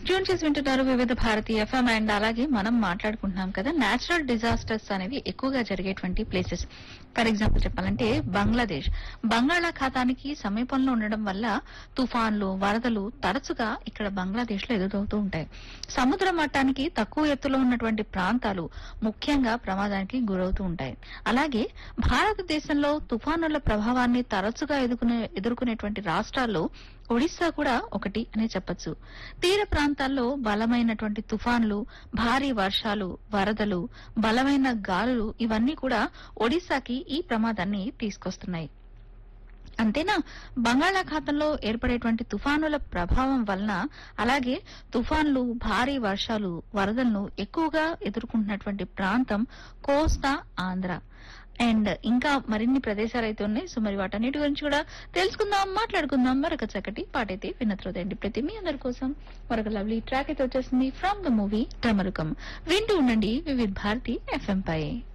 tune చేసి వింటున్నారు వివిధ భారతి ఎఫ్ఎం అండ్ అలాగే మనం మాట్లాడుకుంటున్నాం కదా నేచురల్ డిజాస్టర్స్ అనేవి ఎక్కువగా జరిగేటువంటి ప్లేసెస్ ఫర్ ఎగ్జాంపుల్ చెప్పాలంటే బంగ్లాదేశ్ బంగాళాఖాతానికి సమీపంలో ఉండడం వల్ల తుఫాన్లు వరదలు తరచుగా ఇక్కడ బంగ్లాదేశ్ లో ఎదురవుతూ ఉంటాయి సముద్ర మట్టానికి తక్కువ ఎత్తులో ఉన్నటువంటి ప్రాంతాలు ముఖ్యంగా ప్రమాదానికి గురవుతూ ఉంటాయి అలాగే భారతదేశంలో తుఫానుల ప్రభావాన్ని తరచుగా ఎదుర్కొనే ఎదుర్కొనేటువంటి రాష్ట్రాల్లో ఒడిశా కూడా ఒకటి అని చెప్పొచ్చు తీర ప్రాంతాల్లో బలమైనటువంటి తుఫాన్లు భారీ వర్షాలు వరదలు బలమైన గాలులు ఇవన్నీ కూడా ఒడిశాకి ఈ ప్రమాదాన్ని తీసుకొస్తున్నాయి అంతేనా బంగాళాఖాతంలో ఏర్పడేటువంటి తుఫానుల ప్రభావం వలన అలాగే తుఫాన్లు భారీ వర్షాలు వరదలను ఎక్కువగా ఎదుర్కొంటున్నటువంటి ప్రాంతం కోస్తా ఆంధ్ర అండ్ ఇంకా మరిన్ని ప్రదేశాలు అయితే ఉన్నాయి సో మరి వాటన్నిటి గురించి కూడా తెలుసుకుందాం మాట్లాడుకుందాం మరొక చక్కటి పాటైతే వినత్రోదండి ప్రతి మీ అందరి కోసం మరొక లవ్లీ ట్రాక్ అయితే వచ్చేసింది ఫ్రమ్ ద మూవీ టమరుకం వింటూ ఉండండి వివిధ్ భారతి ఎఫ్ఎం పై